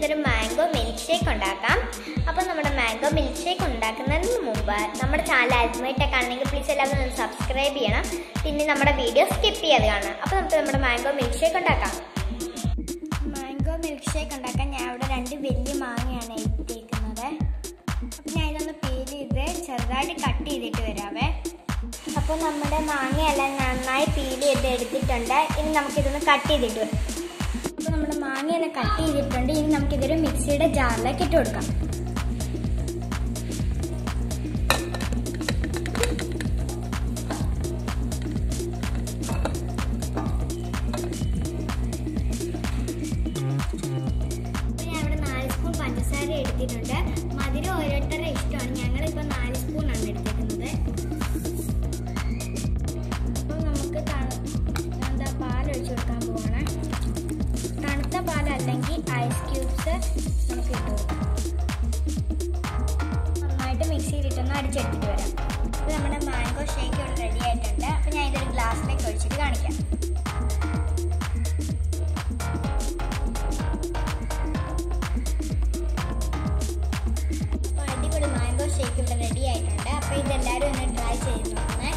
ഇതൊരു mango milkshake ഉണ്ടാക്കാം അപ്പോൾ നമ്മുടെ മാംഗോ മിൽക്ക് ഷേക്ക് ഉണ്ടാക്കുന്നതിന് മുമ്പ് നമ്മുടെ ചാനൽ ആദ്യമായിട്ടൊക്കെ ആണെങ്കിൽ പ്ലീസ് എല്ലാവരും ഒന്ന് സബ്സ്ക്രൈബ് ചെയ്യണം പിന്നെ നമ്മുടെ വീഡിയോ സ്കിപ്പ് ചെയ്യാതെ കാണാം അപ്പോൾ നമുക്ക് നമ്മുടെ മാംഗോ മിൽക്ക് ഷേക്ക് ഉണ്ടാക്കാം മാംഗോ മിൽക്ക് ഷേക്ക് ഉണ്ടാക്കാൻ ഞാൻ ഇവിടെ രണ്ട് വലിയ മാങ്ങയാണ് എടുത്തേക്കുന്നത് അപ്പം ഞാൻ ഇതൊന്ന് പീൽ ചെയ്ത് ചെറുതായിട്ട് കട്ട് ചെയ്തിട്ട് വരാവേ അപ്പോൾ നമ്മുടെ മാങ്ങയെല്ലാം നന്നായി പീൽ ചെയ്ത് എടുത്തിട്ടുണ്ട് ഇനി നമുക്കിതൊന്ന് കട്ട് ചെയ്തിട്ട് വരാം അപ്പോൾ നമ്മുടെ മാങ്ങയെല്ലാം കട്ട് ചെയ്തിട്ടുണ്ട് ഇനി നമുക്കിതൊരു മിക്സിയുടെ ജാറിലേക്ക് ഇട്ട് കൊടുക്കാം അപ്പോൾ ഞാൻ ഇവിടെ നാല് സ്പൂൺ പഞ്ചസാര എടുത്തിട്ടുണ്ട് മധുരം ഓരോരുത്തരുടെ ഇഷ്ടമാണ് ഞങ്ങളിപ്പോൾ നാല് സ്പൂണാണ് എടുത്തിരിക്കുന്നത് അപ്പോൾ നമുക്ക് തണു എന്താ പാൽ ഒഴിച്ചു കൊടുക്കാൻ പോവാണ് തണുത്ത പാൽ അല്ലെങ്കിൽ ഐസ് ക്യൂബ്സ് നമുക്ക് ഇട്ട് കൊടുക്കാം നന്നായിട്ട് മിക്സിയിലിട്ടൊന്ന് അടിച്ചെടുത്തിട്ട് വരാം അപ്പോൾ നമ്മുടെ മാംഗോ ഷേക്ക് ഇവിടെ റെഡി ആയിട്ടുണ്ട് അപ്പോൾ ഞാൻ ഇതൊരു ഗ്ലാസ്സിലേക്ക് ഒഴിച്ചിട്ട് കാണിക്കാം അപ്പോൾ അടിപൊളി മാംഗോ ഷേക്ക് ഇവിടെ റെഡി ആയിട്ടുണ്ട് അപ്പോൾ ഇതെല്ലാവരും ഒന്ന് ട്രൈ ചെയ്ത് നോക്കണേ